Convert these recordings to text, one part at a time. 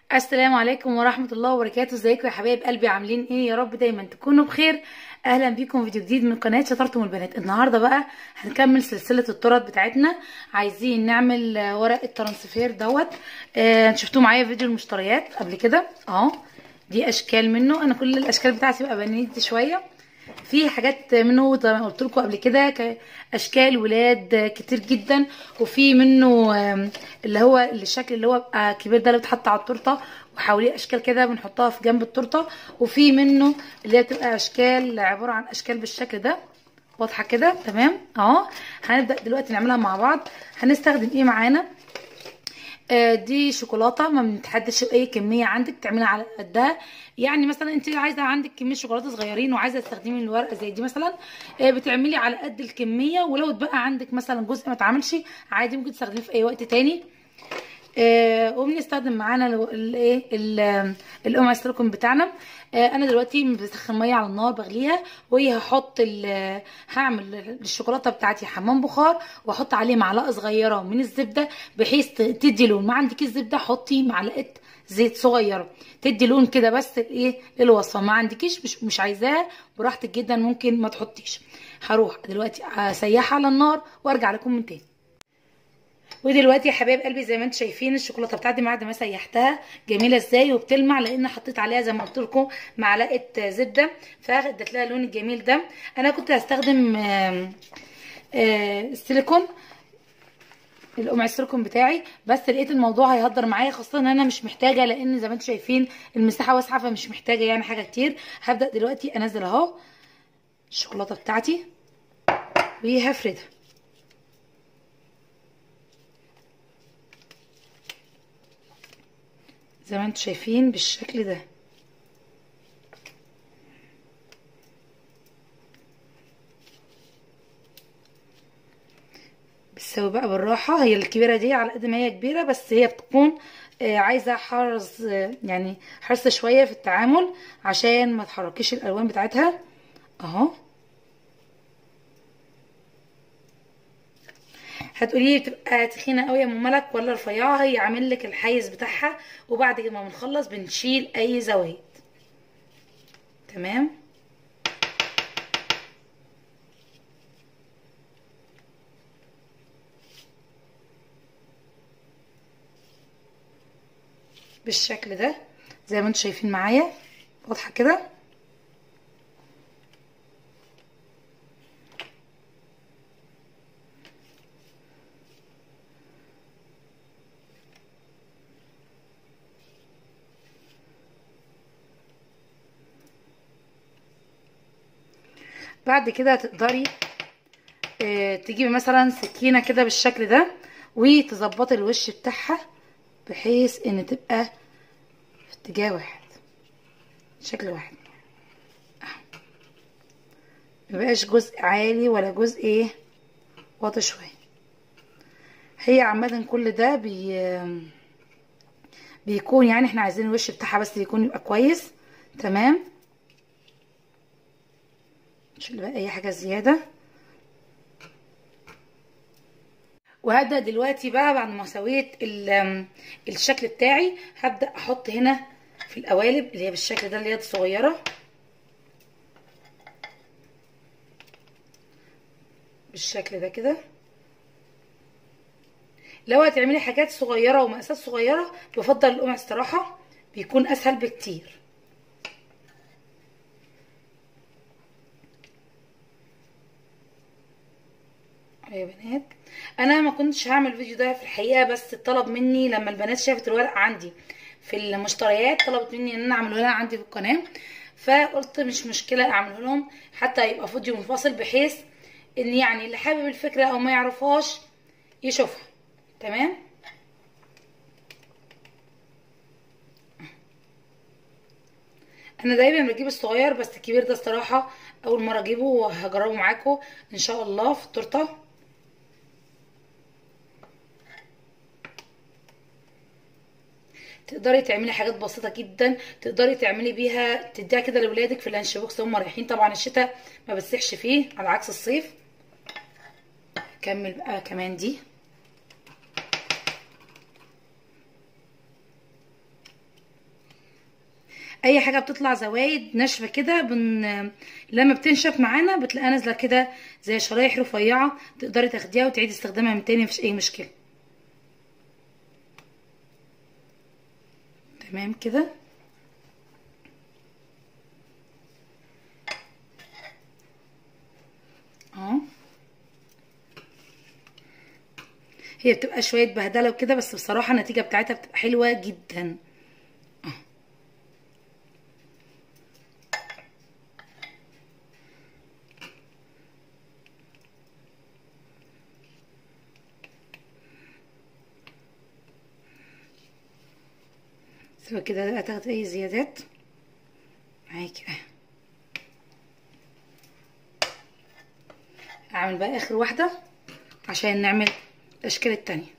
السلام عليكم ورحمة الله وبركاته ازيكم يا حبايب قلبي عاملين ايه يا رب دايما تكونوا بخير اهلا بيكم فيديو جديد من قناة شطارتم البنات النهاردة بقى هنكمل سلسلة التورت بتاعتنا عايزين نعمل آه، ورق الترانسفير دوت آه شفتوه معايا في فيديو المشتريات قبل كده اهو دي اشكال منه انا كل الاشكال بتاعتي بقى بنيت شوية في حاجات منه زي ما قلت لكم قبل كده ك- اشكال ولاد كتير جدا وفي منه آم، اللي هو الشكل اللي هو بقى كبير ده اللي بيتحط على التورته وحواليه اشكال كده بنحطها في جنب التورته وفي منه اللي هي بتبقى اشكال عباره عن اشكال بالشكل ده واضحه كده تمام اهو هنبدا دلوقتي نعملها مع بعض هنستخدم ايه معانا آه، دي شوكولاته ما بنتحددش اي كميه عندك تعملها على قدها يعني مثلا انت عايزه عندك كميه شوكولاته صغيرين وعايزه تستخدمي الورقه زي دي مثلا آه، بتعملي على قد الكميه ولو اتبقى عندك مثلا جزء ما اتعملش عادي ممكن تستخدميه في اي وقت تاني آه وبنستخدم معانا لو- الايه ال- القمع السيليكون بتاعنا آه انا دلوقتي بسخن ميه على النار بغليها وهي هحط ال- هعمل الشوكولاته بتاعتي حمام بخار واحط عليه معلقه صغيره من الزبده بحيث ت- تدي لون ما عندكيش زبده حطي معلقه زيت صغيره تدي لون كده بس الايه للوصفه ما عندكيش مش مش عايزاه براحتك جدا ممكن ما تحطيش هروح دلوقتي اسيحها على النار وارجع لكم من تاني ودلوقتي يا حبايب قلبي زي ما انتم شايفين الشوكولاته بتاعتي بعد ما سيحتها جميله ازاي وبتلمع لان حطيت عليها زي ما قلت لكم معلقه زبده فادت لها اللون الجميل ده انا كنت هستخدم آم، آه، السيليكون القمع السيليكون بتاعي بس لقيت الموضوع هيهدر معايا خاصه ان انا مش محتاجه لان زي ما انتم شايفين المساحه واسعه فمش محتاجه يعني حاجه كتير هبدا دلوقتي انزل اهو الشوكولاته بتاعتي وهفردها زي ما انتم شايفين بالشكل ده بتسوي بقى بالراحة هي الكبيرة دي على قد ما هي كبيرة بس هي بتكون آه، عايزة حرص آه، يعني حرص شوية في التعامل عشان ما تحركيش الألوان بتاعتها اهو هتقولي لي بتبقى تخينه قوي يا ام ملك ولا رفيعه هي عامل لك الحيز بتاعها وبعد ما بنخلص بنشيل اي زوايد تمام بالشكل ده زي ما انتم شايفين معايا واضحه كده بعد كده هتقدري آه، تجيبي مثلا سكينه كده بالشكل ده وتظبطي الوش بتاعها بحيث ان تبقى في اتجاه واحد شكل واحد أهو. مبقاش جزء عالي ولا جزء ايه واطي شويه هي عامه كل ده بي بيكون يعني احنا عايزين الوش بتاعها بس يكون يبقى كويس تمام نشيل بقى اي حاجه زياده وهبدا دلوقتي بقى بعد ما سويت ال- الشكل بتاعي هبدا احط هنا في القوالب اللي هي بالشكل ده اللي هي الصغيره بالشكل ده كده لو هتعملي حاجات صغيره ومقاسات صغيره بفضل القمع الصراحه بيكون اسهل بكتير يا بنات انا ما كنتش هعمل الفيديو ده في الحقيقه بس طلب مني لما البنات شافت الورق عندي في المشتريات طلبت مني ان انا اعمله لها عندي في القناه فقلت مش مشكله اعمله لهم حتى يبقى فيديو منفصل بحيث ان يعني اللي حابب الفكره او ما يعرفهاش يشوفها تمام انا دايما بجيب الصغير بس الكبير ده الصراحه اول مره اجيبه وهجربه معاكم ان شاء الله في التورته تقدري تعملي حاجات بسيطه جدا تقدري تعملي بيها تديها كده لاولادك في اللانش بوكس هم رايحين طبعا الشتاء ما بتسيحش فيه على عكس الصيف كمل بقى كمان دي اي حاجه بتطلع زوايد ناشفه كده بن... لما بتنشف معانا بتلاقيها نازله كده زي شرايح رفيعه تقدري تاخديها وتعيدي استخدامها من تاني مفيش اي مشكله تمام كده اهو هي بتبقى شويه بهدله وكده بس بصراحه النتيجه بتاعتها بتبقى حلوه جدا سيبها كده بقى تاخد اي زيادات معاكي اهي اعمل بقى اخر واحده عشان نعمل الاشكال التانية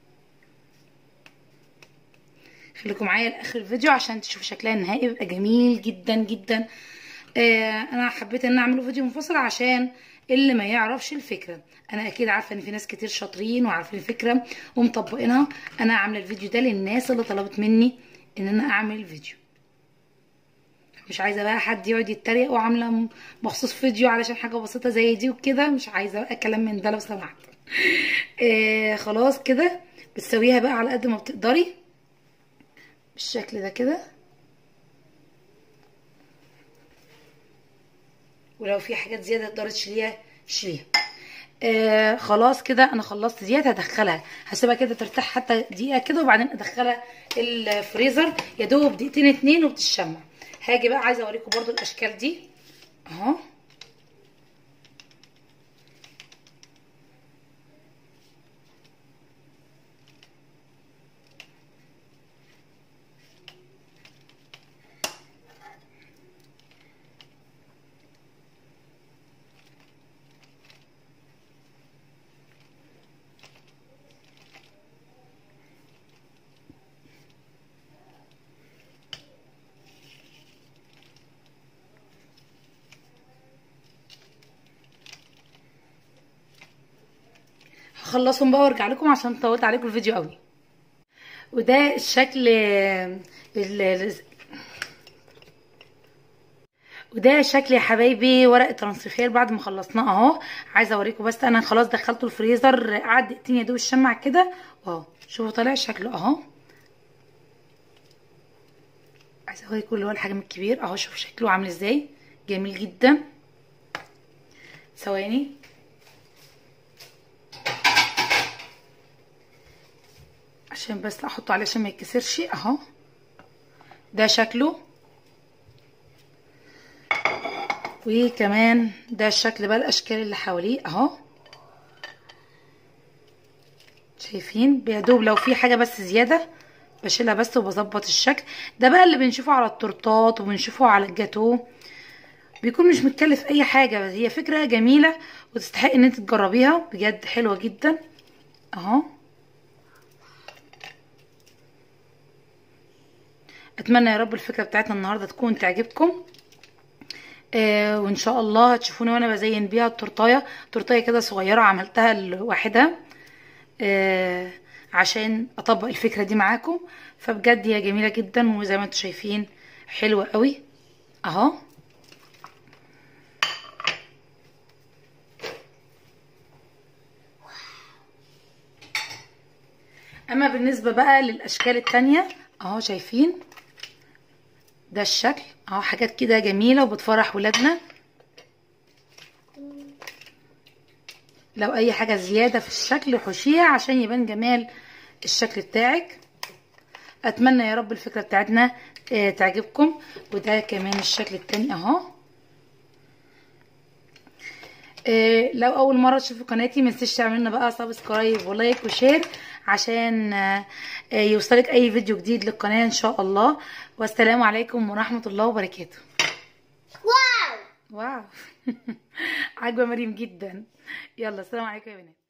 خليكم معايا لاخر الفيديو عشان تشوفوا شكلها النهائي بيبقى جميل جدا جدا آه انا حبيت ان اعمله فيديو منفصل عشان اللي ما يعرفش الفكره انا اكيد عارفه ان في ناس كتير شاطرين وعارفين الفكره ومطبقينها انا عامله الفيديو ده للناس اللي طلبت مني ان انا اعمل فيديو مش عايزه بقى حد يقعد يتريق وعامله مخصوص فيديو علشان حاجه بسيطه زي دي وكده مش عايزه بقى كلام من ده لو سمحت آه خلاص كده بتسويها بقى على قد ما بتقدري بالشكل ده كده ولو في حاجات زياده تقدري تشيليها شيليها آه خلاص كده انا خلصت ديت هدخلها هسيبها كده ترتاح حتى دقيقه كده وبعدين ادخلها الفريزر يا دوب دقيقتين اتنين وبتشمع هاجي بقى عايزه اوريكم برضو الاشكال دي اهو هخلصهم بقى وارجع لكم عشان طولت عليكم الفيديو قوي وده الشكل ال وده شكل يا حبايبي ورق الترانسفير بعد ما خلصناه اهو عايزه اوريكم بس انا خلاص دخلته الفريزر قعد دقيقتين يا دوب الشمع كده واهو شوفوا طالع شكله اهو عايزه اوريكم اللي هو الحجم الكبير اهو شوفوا شكله عامل ازاي جميل جدا ثواني عشان بس احطه عليه عشان ما يتكسرش اهو ده شكله وكمان ده الشكل بقى الاشكال اللي حواليه اهو شايفين بيدوب لو في حاجه بس زياده بشيلها بس وبظبط الشكل ده بقى اللي بنشوفه على التورتات وبنشوفه على الجاتو بيكون مش متكلف اي حاجه هي فكره جميله وتستحق ان انت تجربيها بجد حلوه جدا اهو اتمنى يا رب الفكره بتاعتنا النهارده تكون تعجبكم آه وان شاء الله هتشوفوني وانا بزين بيها التورتايه تورتايه كده صغيره عملتها لوحدها آه عشان اطبق الفكره دي معاكم فبجد هي جميله جدا وزي ما انتم شايفين حلوه قوي اهو اما بالنسبه بقى للاشكال التانية اهو شايفين ده الشكل اهو حاجات كده جميله وبتفرح ولادنا لو اي حاجه زياده في الشكل حشيها عشان يبان جمال الشكل بتاعك اتمنى يا رب الفكره بتاعتنا اه تعجبكم وده كمان الشكل التاني اهو اه لو اول مره تشوفوا قناتي متنسيش تعملنا بقى سبسكرايب ولايك وشير عشان اه يوصلك اي فيديو جديد للقناه ان شاء الله والسلام عليكم ورحمه الله وبركاته واو واو عاجبه مريم جدا يلا السلام عليكم يا بنات